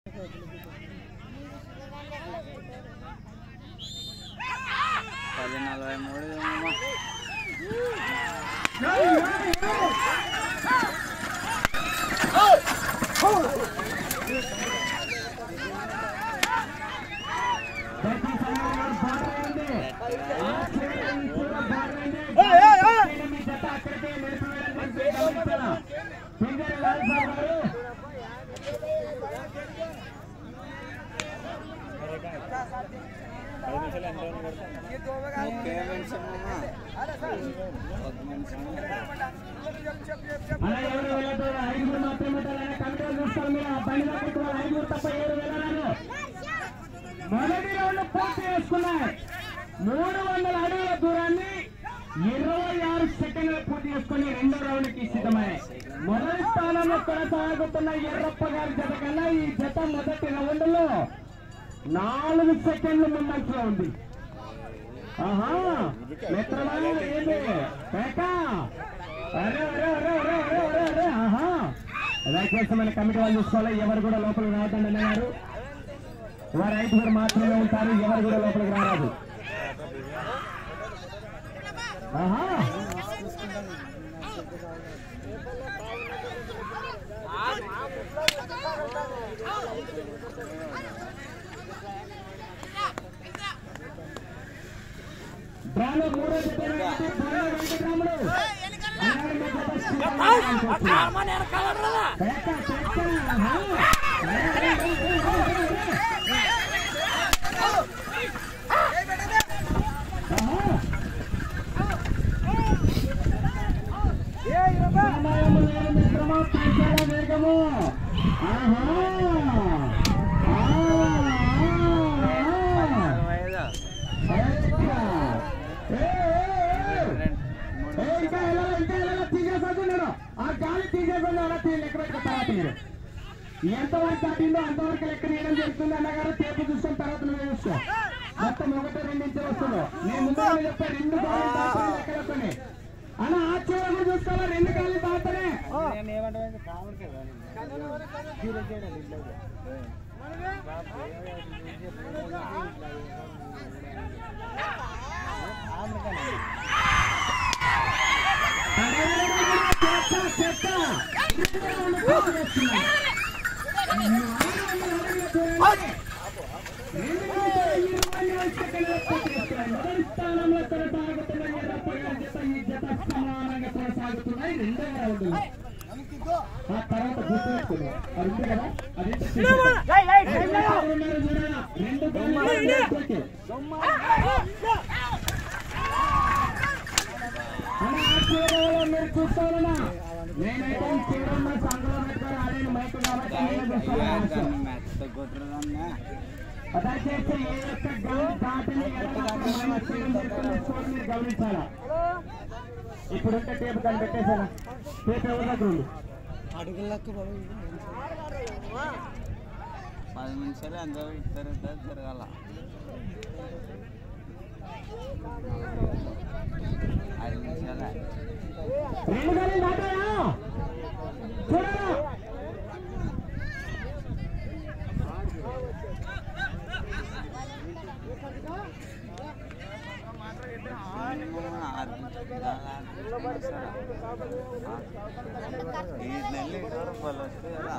పది నలభై మూడు ఏమమ్మా ఒకే మనిషి అమ్మమ్మా ఒక మనిషి అలా ఎవరు వెళ్ళదు ఐదుగురు మాత్రమే వెళ్ళాలని కమిటీలు చూస్తారు మీరు ఆ బండి దగ్గరికి వాళ్ళు ఐదుగురు తప్ప ఎవరు వెళ్ళరాను మొదటి రౌండ్ పూర్తి చేసుకున్నాయి మూడు వందల అడుగుల దూరాన్ని ఇరవై ఆరు సెకండ్లు పూర్తి చేసుకుని రెండో రౌండ్ కి సిద్ధమయ్యాయి మొదటి స్థానంలో కొనసాగుతున్న ఎర్రప్ప గారి జత కన్నా ఈ జత మొదటి రౌండ్ లో నాలుగు సెకండ్లు ముందంచలో ఉంది ఆహా మిత్రమా ఏంటి పేక అరే అరే అరే అరే అరే అరే అరే ఆహా దయచేసి మన కమిటీ వాళ్ళు చూసుకోవాలి ఎవరు కూడా లోపలికి రావద్దండి అన్నారు వారు ఐదుగురు మాత్రమే ఉంటారు ఎవరు కూడా లోపలికి రారాదు ఆహా డ్రాలో మూడో జత రావాలి, డ్రాలో వెంకటరాముడు. అలాగే మీ జత శ్రీరాముడు అనుకోవచ్చు. పేక, పేక, ఆహా. అరే, అరే, అరే, అరే, అరే, అరే. ఆహా. సమయము లేదు మిత్రమా, పైసల వేగము. ఆహా. ఆ, ఆ, ఆ. అరవై ఐదు పేక. ఏ, ఏ, ఏ. రెండు ఏ, ఇంకా ఎలా ఇంకా ఎలా తీసేసాడు ఆ గాలి తీసేసాడు అలా తీ లెక్క పెట్టుకో తర్వాత మీరు ఎంతవరకు దాటిందో అంతవరకు లెక్క తీయడం జరుగుతుంది అన్నగారు టేపు చూసుకున్న తర్వాత నువ్వు చూసుకో మొత్తం ఒకటి రెండు ఇంచులు వస్తుందో నేను ముందుగానే చెప్పా రెండు గాలి దాటనే లెక్కలతోనే అన్న ఆ చివర కూడా చూసుకోవాలి రెండు గాలి దాటనే నేను ఏమంటాను కామెడీ జీరో చేయడం ఇట్లా చెత్త, చెత్త. మొదటి స్థానంలో కొనసాగుతున్న ఎర్రప్ప గారి జత ఈ జత సమానంగా కొనసాగుతున్నాయి రెండవ రౌండ్ ఆ తర్వాత గుర్తు పెట్టుకుంది అది ఉంది కదా అది రెండు గోళ్ళు అలా ఆ చివరలో మీరు చూస్తారన్నా నేనైతే ఈ చివరన్న సంఘంలో పెట్టుకొని ఆడిన మైక్ కాబట్టి నేనే చూస్తాను మెత్త కుదరదన్నా దయచేసి ఏ యొక్క గౌన్ దాటిని ఎడమ చేయడం జరుగుతుంది చూడండి మీరు గమనించాలా ఇప్పుడుంటే టేపు కానీ పెట్టేసాను టేపు ఎవరి దగ్గర ఉంది పది నిమిషాలు ఎంత ఇద్దరు ఇద్దరు తిరగాల ఐదు నిమిషాలే రెండు గాలి దాటాయా చూడరా ఈ నెల ఇరవై రూపాయలు వస్తే ఎలా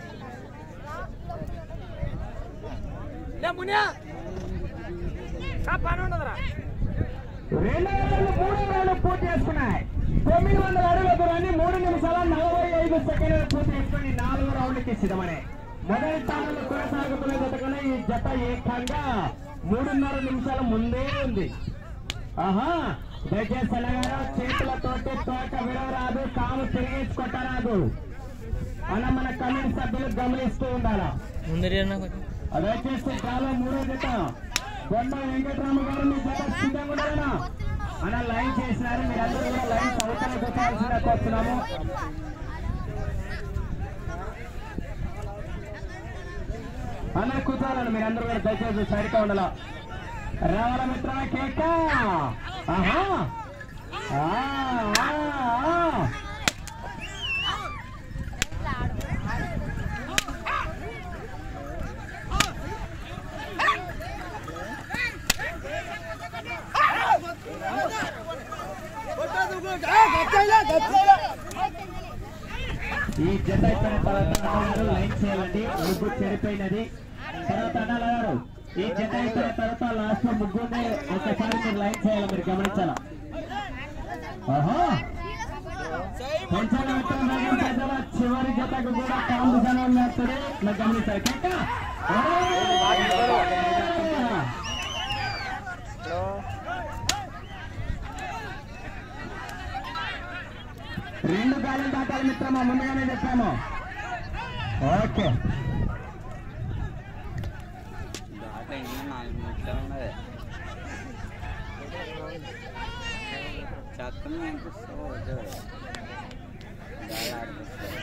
రెండు వేల మూడు వేలు పూర్తి చేసుకున్నాయి తొమ్మిది వందల అడుగుల దూరాన్ని మూడు నిమిషాల నలభై ఐదు సెకండ్లు పూర్తి చేసుకుని నాలుగు రౌండ్కి సిద్ధమనే మొదటి స్థానంలో కొనసాగుతున్న జత కన్నా ఈ జత ఏకంగా మూడున్నర నిమిషాల ముందే ఉంది ఆహా దయచేసి అన్నగారు చేతులతోటి తోట విడవరాదు కాము తిరిగేసి కొట్టరాదు అన్న మన కమిటీ సభ్యులు గమనిస్తూ ఉండాలా అదే చేస్తే చాలా మూడో జత బొమ్మ వెంకటరామ గారు మీ జత సిద్ధంగా ఉండాలనా అన్న లైన్ చేసినారు మీరు అందరూ కూడా లైన్ అవతల కూర్చోవాల్సిందిగా కోరుతున్నాము అన్న కూర్చోవాలండి మీరు అందరూ కూడా దయచేసి సరిగ్గా ఉండాల రావాల మిత్రమా కేక ఆహా ఆ, ఆ, ఆ. జత అయిపోయిన తర్వాత అన్నగారు లైన్ చేయాలండి ముగ్గు చెడిపోయినది తర్వాత అన్నగారు ఈ జత అయిపోయిన తర్వాత లాస్ట్ లో ముగ్గురిని ఒకసారి మీరు లైన్ చేయాలి మీరు గమనించాలా ఆహా పెంచాలి అంటున్నాను పెద్దల చివరి జతకు కూడా కాంపిటీషన్ ఉన్నప్పుడు నాకు గమనించాలి కనుక రెండు గాలి దాటాలి మిత్రమా ముందుగానే చెప్పాము ఓకే దాంట్లో ఇంకా నాలుగు నిమిషాలు ఉన్నది చెత్తను అనిపిస్తావు గాలి ఆడిపిస్తావు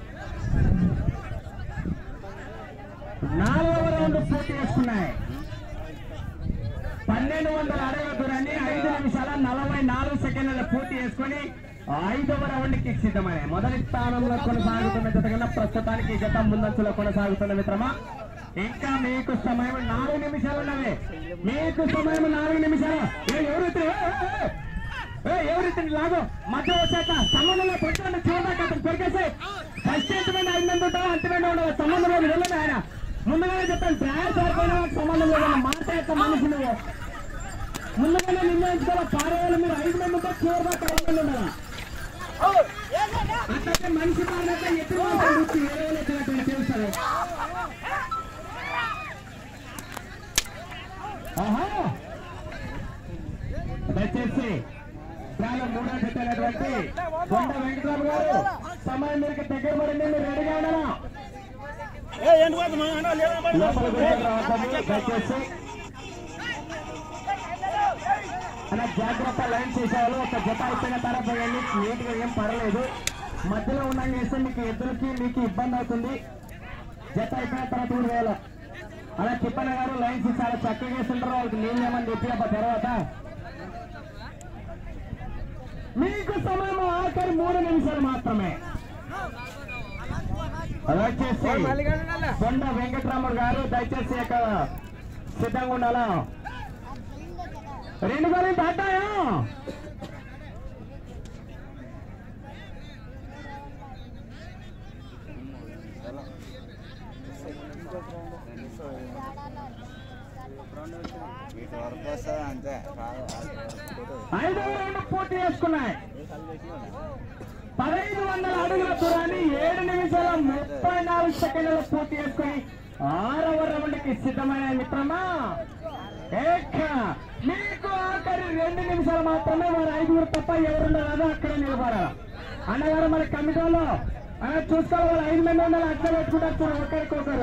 నాలుగవ రౌండ్ పూర్తి చేసుకున్నాయి పన్నెండు వందల అరవై దూరాన్ని ఐదు నిమిషాల నలభై నాలుగు సెకండ్ల పూర్తి చేసుకుని ఐదవ రౌండ్ కి సిద్ధమయ్యాయి మొదటి స్థానంలో కొనసాగుతున్న జత కన్నా ప్రస్తుతానికి ఈ జత ముందంచులో కొనసాగుతున్న మిత్రమా ఇంకా మీకు సమయం నాలుగు నిమిషాలు ఉన్నవి మీకు సమయం నాలుగు నిమిషాలు ఏ, ఎవరు ఇద్దరు? ఏ, ఏ, ఏ, ఏ, ఎవరు ఇద్దరు లాగు మధ్య వచ్చాక సంబంధంలో కొట్టండి చూడదాకా అతను కొరికేసి ఫస్ట్ ఎంతమంది ఐదు మంది ఉంటారో అంతమంది ఉండదు సంబంధం లేదు వెళ్ళండి ఆయన ముందుగానే చెప్పాను డ్రైవర్ సరిపోయిన వాడికి సంబంధం లేదు మాట యొక్క మనిషి నువ్వు ముందుగానే నిర్ణయించుకోవాలి పారేవాళ్ళు మీరు ఐదు మంది ఉంటే చూడదాకా ఐదు మంది ఉండాలి అట్లయితే మనిషి మారినట్టే ఎప్పుడు మాట్లాడుతూ వేరే వాళ్ళు ఎట్లా తెలుస్తారు ఆహా దయచేసి చాలా మూడో పెట్టినటువంటి కొండ వెంకటరావు గారు సమయం మీకు దగ్గర పడింది మీరు రెడీగా ఉన్నారా లోపలికి వచ్చి రావద్దండి, దయచేసి అలా జాగ్రత్త లైన్ చేసేవాళ్ళు ఒక జత అయిపోయిన తర్వాత పోయండి నీట్ గా ఏం పర్లేదు మధ్యలో ఉన్న చేస్తే మీకు ఇద్దరికి మీకు ఇబ్బంది అవుతుంది జత అయిపోయిన తర్వాత కూడా వేయాలి అలా తిప్పన్న గారు లైన్స్ చాలా చక్కగా వేస్తుంటారు వాళ్ళకి నీళ్ళు ఏమని చెప్పి అబ్బా తర్వాత మీకు సమయం ఆఖరి మూడు నిమిషాలు మాత్రమే దయచేసి కొండ వెంకటరాముడు గారు దయచేసి ఇక్కడ సిద్ధంగా ఉండాలా రెండు గోళీలు దాటాయా వీటి వరకు వస్తుంది అంతే రాదు ఐదవ రౌండ్ పూర్తి చేసుకున్నాయి పదహైదు వందల అడుగుల దూరాన్ని ఏడు నిమిషాల ముప్పై నాలుగు సెకండ్ల పూర్తి చేసుకుని ఆరవ రౌండ్ కి సిద్ధమైన మిత్రమా ఏక మీకు ఆఖరి రెండు నిమిషాలు మాత్రమే వారు ఐదుగురు తప్ప ఎవరుండరాదో అక్కడ నిలబడాలి అన్నగారు మన కమిటీలో అలా చూసుకోవాలి వాళ్ళు ఐదు మంది ఉండాలి అట్లా పెట్టుకుంటారు చూడు ఒకరికొకరు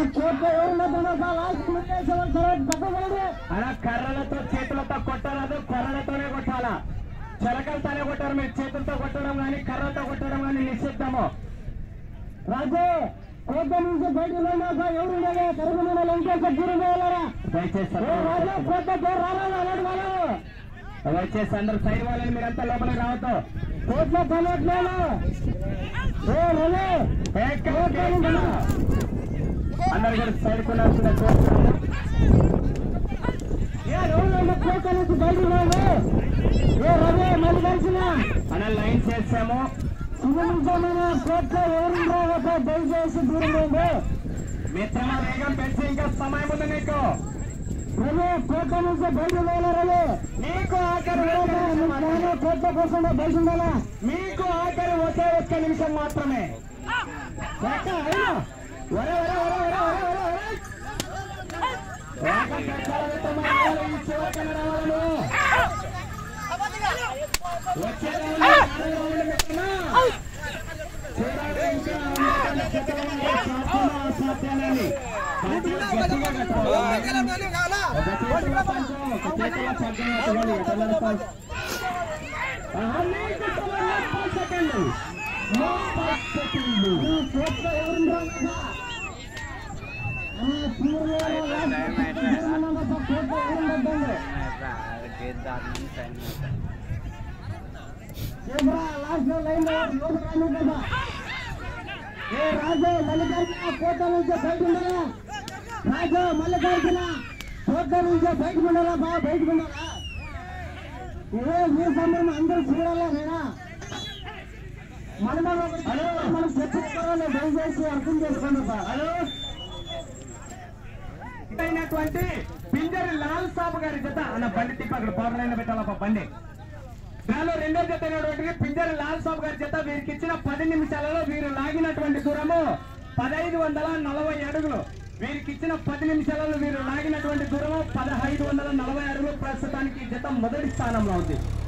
అలా కర్రలతో చేతులతో కొట్టరాదు కర్రలతోనే కొట్టాలా చెరకలతోనే కొట్టారు మీరు చేతులతో కొట్టడం కానీ కర్రతో కొట్టడం కానీ నిషిద్ధము రాజు కోట నుంచి బయటకు వెళ్ళాక ఎవరు ఉండాలి కరుగున ఇంకొక దూరం వెళ్ళారా దయచేసి రాజు కోట దయచేసి అందరు సైడ్ వాళ్ళని మీరంతా లోపలికి రావద్దు కోట్ల పనట్లేదు ఏ రవి అందరు కూడా సైడ్ కొనాల్సిన కోరుతున్నాను ఏ రోజు కోట నుంచి బయటకు రావు ఏ రవి మళ్ళీ కలిసిన అన్న లైన్ చేసాము సుగమించమైన కోట ఎవరు రావట దయచేసి దూరం ఉంది మిత్రమా వేగం పెంచి ఇంకా సమయం ఉంది నీకు రవి కోట నుంచి బయటకు వెళ్ళా రవి నీకు ఆఖరి కోట కోసం బయట ఉండాలా మీకు ఆఖరి ఒకే ఒక్క నిమిషం మాత్రమే ఒక్క, అయినా. ఒరే, ఒరే, ఒరే, ఒరే, ఒరే, ఒరే, ఒరే. ఒక్క కట్టాలతో మన వాళ్ళు ఈ చివరికన్నా రావాలి నువ్వు. వచ్చే రౌండ్ ఆరో రౌండ్ మిత్రమా. చూడాలి ఇంకా అందరికన్నా చిత్రమైన సాధ్యమా అసాధ్యాలని. గట్టిగా గట్టిగా కట్టాలి. ఒక చేతిలో పంచం, ఒక చేతిలో పగ్గం ఎత్తుకొని ఎటలను పంచం. ఆహా, మీకు సమయం ముప్పై సెకండ్లు. ముప్పై సెకండ్లు. ఈ కోట్ల ఎవరు రాగా? ఆ, తీరులో రాజు తీరులో కోట్ల ఎవరు పడ్డండి? గేట్ దాటి టైం అవుతుంది ఏమ్రా, లాస్ట్ లో లైన్ లో లోపలికి రాను కదా. ఏ రాజు మల్లికార్జున కోట నుంచి బయట ఉండరా రాజు మల్లికార్జున కోట నుంచి బయట ఉండరా బా బయట ఉండరా ఇదే మీ సమయం అందరూ చూడాలా నేనా మనం హలో మనం చర్చించుకోవాలి దయచేసి అర్థం చేసుకోండి సార్ హలో అయినటువంటి పింజరి లాల్ సాబ్ గారి జత అన్న బండి తిప్ప అక్కడ పవర్ పెట్టాలప్ప బండి దానిలో రెండో జత అయినటువంటి పింజరి లాల్ సాబ్ గారి జత వీరికి ఇచ్చిన పది నిమిషాలలో వీరు లాగినటువంటి దూరము పదహైదు వందల నలభై అడుగులు వీరికి ఇచ్చిన పది నిమిషాలలో వీరు లాగినటువంటి దూరము పదహైదు వందల నలభై అడుగులు ప్రస్తుతానికి ఈ జత మొదటి స్థానంలో ఉంది